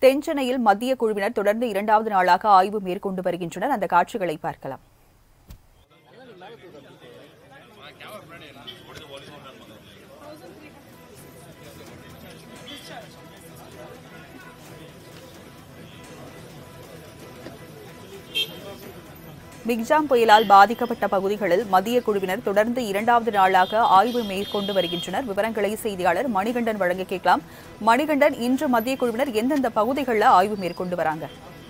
தென்சென்னையில் மத்திய குழுவினர் தொடர்ந்து இரண்டாவது நாளாக ஆய்வு மேற்கொண்டு வருகின்றனர் அந்த காட்சிகளை பார்க்கலாம் மிக்ஜாம் புயலால் பாதிக்கப்பட்ட பகுதிகளில் மத்திய குழுவினர் தொடர்ந்து இரண்டாவது நாளாக ஆய்வு மேற்கொண்டு வருகின்றனர் விவரங்களை செய்தியாளர் மணிகண்டன் வழங்க கேட்கலாம் மணிகண்டன் இன்று மத்திய குழுவினர் எந்தெந்த பகுதிகளில் ஆய்வு மேற்கொண்டு வராங்க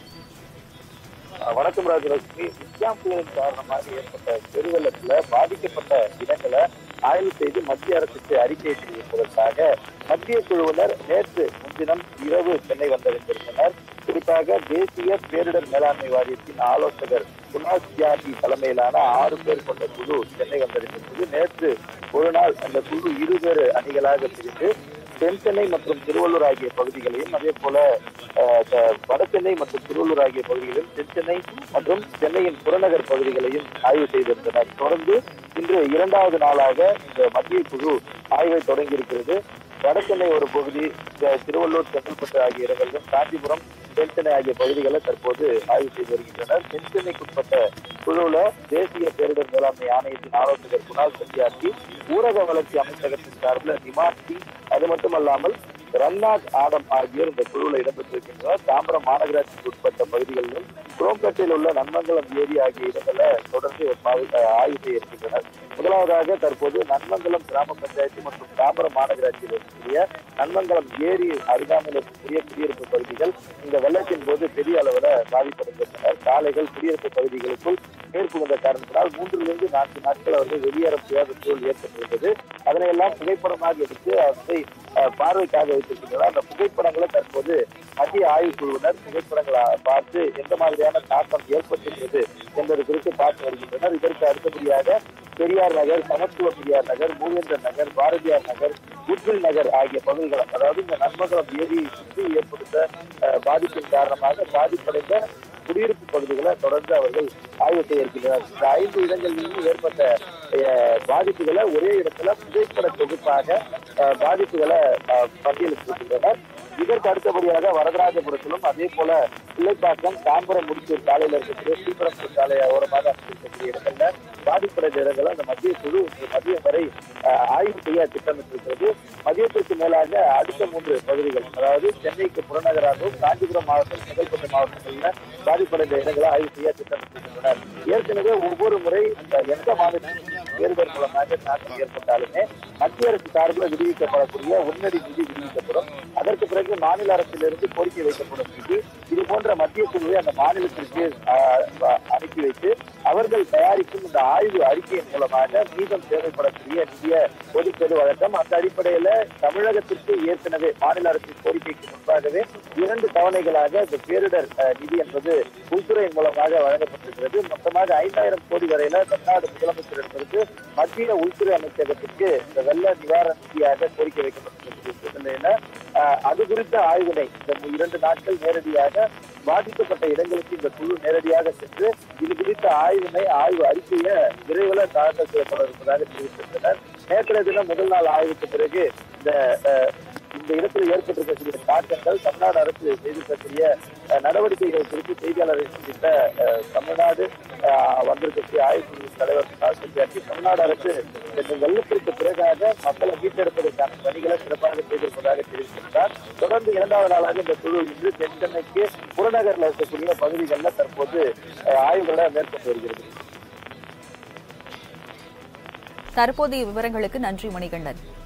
வணக்கம் ராஜலட்சுமி இஸ்லாம் புயலின் காரணமாக ஏற்பட்ட பெருவெள்ளத்துல பாதிக்கப்பட்ட இடங்களை ஆய்வு செய்து மத்திய அரசுக்கு அறிக்கை தெரிவிப்பதற்காக மத்திய குழுவினர் நேற்று முன்தினம் இரவு சென்னை வந்தடைந்திருந்தனர் குறிப்பாக தேசிய பேரிடர் மேலாண்மை வாரியத்தின் ஆலோசகர் குணாஸ் தியாகி தலைமையிலான ஆறு பேர் கொண்ட குழு சென்னை வந்தடைந்திருந்தது நேற்று ஒரு நாள் அந்த குழு இருவேறு அணிகளாக பிரிந்து தென்சென்னை மற்றும் திருவள்ளூர் ஆகிய பகுதிகளையும் அதே போல அஹ், த- வடசென்னை மற்றும் திருவள்ளூர் ஆகிய பகுதிகளிலும் தென்சென்னை மற்றும் சென்னையின் புறநகர் பகுதிகளையும் ஆய்வு செய்திருந்தனர் தொடர்ந்து இன்று இரண்டாவது நாளாக இந்த மத்திய குழு ஆய்வை தொடங்கியிருக்கிறது வடசென்னை ஒரு பகுதி த- திருவள்ளூர் செங்கல்பட்டு ஆகிய இடங்களிலும் காஞ்சிபுரம் தென்சென்னை ஆகிய பகுதிகளை தற்போது ஆய்வு செய்து வருகின்றனர் தென்சென்னைக்குட்பட்ட குழுவுல தேசிய பேரிடர் மேலாண்மை ஆணையத்தின் ஆலோசகர் குணால் சத்யார்த்தி ஊரக வளர்ச்சி அமைச்சகத்தின் சார்பில் நிமார்த்தி அது மட்டுமல்லாமல் ரன்னாக் ஆடம் ஆகியோர் இந்த குழுவில் இடம்பெற்றிருக்கின்றனர் தாம்பரம் மாநகராட்சிக்கு உட்பட்ட பகுதிகளிலும் குரோம்பேட்டையில் உள்ள நன்மங்கலம் ஏரி ஆகிய இடங்களை தொடர்ந்து பாவி- அஹ் ஆய்வு செய்ய இருக்கின்றனர் முதலாவதாக தற்போது நன்மங்கலம் கிராம பஞ்சாயத்து மற்றும் தாம்பரம் மாநகராட்சியில் இருக்கக்கூடிய நன்மங்கலம் ஏரி அருகாமையில் இருக்கக்கூடிய குடியிருப்பு பகுதிகள் இந்த வெள்ளத்தின் போது பெரிய அளவில் பாதிப்படைந்திருந்தனர் சாலைகள் குடியிருப்பு பகுதிகளுக்குள் நீர் புகுந்த காரணத்தினால் மூன்றிலிருந்து நான்கு நாட்கள் அவர்கள் வெளியேற முடியாத சூழல் ஏற்பட்டிருந்தது அதனை எல்லாம் புகைப்படமாக எடுத்து அதை அஹ், பார்வைக்காக வைத்திருக்கின்றனர் அந்த புகைப்படங்களை தற்போது மத்திய ஆய்வுக் குழுவினர் புகைப்படங்களை பார்த்து எந்த மாதிரியான தாக்கம் ஏற்பட்டிருக்கிறது என்பது குறித்து பார்த்து வருகின்றனர் இதற்கு அடுத்தபடியாக பெரியார் நகர் சமத்துவ பெரியார் நகர் மூவேந்தர் நகர் பாரதியார் நகர் குட்வில் நகர் ஆகிய பகுதிகள் அதாவது இந்த நன்மங்கலம் ஏரியை சுற்றி ஏற்படுத்த அஹ், பாதிப்பின் காரணமாக பாதிப்படைந்த குடியிருப்பு பகுதிகளை தொடர்ந்து அவர்கள் ஆய்வு செய்ய இருக்கின்றனர் இந்த ஐந்து இடங்களிலும் ஏற்பட்ட அஹ், பாதிப்புகளை ஒரே இடத்துல புகைப்பட தொகுப்பாக அஹ், பாதிப்புகளை அஹ், பட்டியலிட்டிருக்கின்றனர் இதற்கு அடுத்தபடியாக வரதராஜபுரத்திலும் அதே போல பிள்ளைப்பாக்கம் தாம்பரம் முடிச்சூர் சாலையில் இருக்கக்கூடிய ஸ்ரீபெரும்புத்தூர் சாலை ஓரமாக அமைந்திருக்கக்கூடிய இடங்கள்ல பாதிப்படைந்த இடங்களை அந்த மத்திய குழு இன்று மதியம் வரை அஹ், ஆய்வு செய்ய திட்டமிட்டிருக்கிறது மதியத்திற்கு மேலாக அடுத்த மூன்று பகுதிகள் அதாவது சென்னைக்கு புறநகராகவும் காஞ்சிபுரம் மாவட்டம் செங்கல்பட்டு மாவட்டங்களில் பாதிப்படைந்த இடங்களை ஆய்வு செய்ய திட்டமிட்டிருக்கின்றனர் ஏற்கனவே ஒவ்வொரு முறை இந்த எந்த மாநிலத்திலும் பேரிடர் மூலமாக தாக்கம் ஏற்பட்டாலுமே மத்திய அரசு சார்பில் விடுவிக்கப்படக்கூடிய உடனடி நிதி விடுவிக்கப்படும் அதற்கு பிறகு மாநில அரசிலிருந்து கோரிக்கை வைக்கப்படும் நிதி இது போன்ற மத்திய குழுவை அந்த மாநிலத்திற்கு ஆஹ், அ- அனுப்பி வைத்து அவர்கள் தயாரிக்கும் இந்த ஆய்வு அறிக்கையின் மூலமாக மீதம் தேவைப்படக்கூடிய நிதியை ஒதுக்குவது வழக்கம் அந்த அடிப்படையில தமிழகத்திற்கு ஏற்கனவே மாநில அரசின் கோரிக்கைக்கு முன்பாகவே இரண்டு தவணைகளாக இந்த பேரிடர் அஹ், நிதி என்பது உள்துறையின் மூலமாக வழங்கப்பட்டிருக்கிறது மொத்தமாக ஐந்தாயிரம் கோடி வரையில தமிழ்நாடு முதலமைச்சரிடமிருந்து மத்திய உள்துறை அமைச்சகத்திற்கு இந்த வெள்ள நிவாரண நிதியாக கோரிக்கை வைக்கப்பட்டிருக்கிறது நிலையில அஹ், அது குறித்த ஆய்வினை இந்த இரண்டு நாட்கள் நேரடியாக பாதிக்கப்பட்ட இடங்களுக்கு இந்த குழு நேரடியாக சென்று இது குறித்த ஆய்வினை ஆய்வு அறிக்கையை விரைவில் தாக்கல் செய்யப்பட இருப்பதாக தெரிவித்திருந்தனர் நேற்றைய தினம் முதல் நாள் ஆய்வுக்கு பிறகு இந்த அஹ், இந்த இடத்தில் ஏற்பட்டிருக்கக்கூடிய தாக்கங்கள் தமிழ்நாடு அரசு செய்திருக்கக்கூடிய அஹ், நடவடிக்கைகள் குறித்து செய்தியாளரை சந்தித்த அஹ், தமிழ்நாடு அஹ், வந்திருக்கக்கூடிய ஆய்வுக்குழு தலைவர் சுபாஷ் சந்தியாட்டி தமிழ்நாடு அரசு இந்த வெள்ளத்திற்கு பிறகாக மக்களை மீட்டெடுப்பதற்கான பணிகளை சிறப்பாக செய்திருப்பதாக தெரிவித்திருந்தார் தொடர்ந்து இரண்டாவது நாளாக இந்த குழு இன்று தென் சென்னைக்கு புறநகரில் இருக்கக்கூடிய பகுதிகளில் தற்போது அஹ், ஆய்வுகளை மேற்கொண்டு வருகிறது தற்போதைய விவரங்களுக்கு நன்றி மணிகண்டன்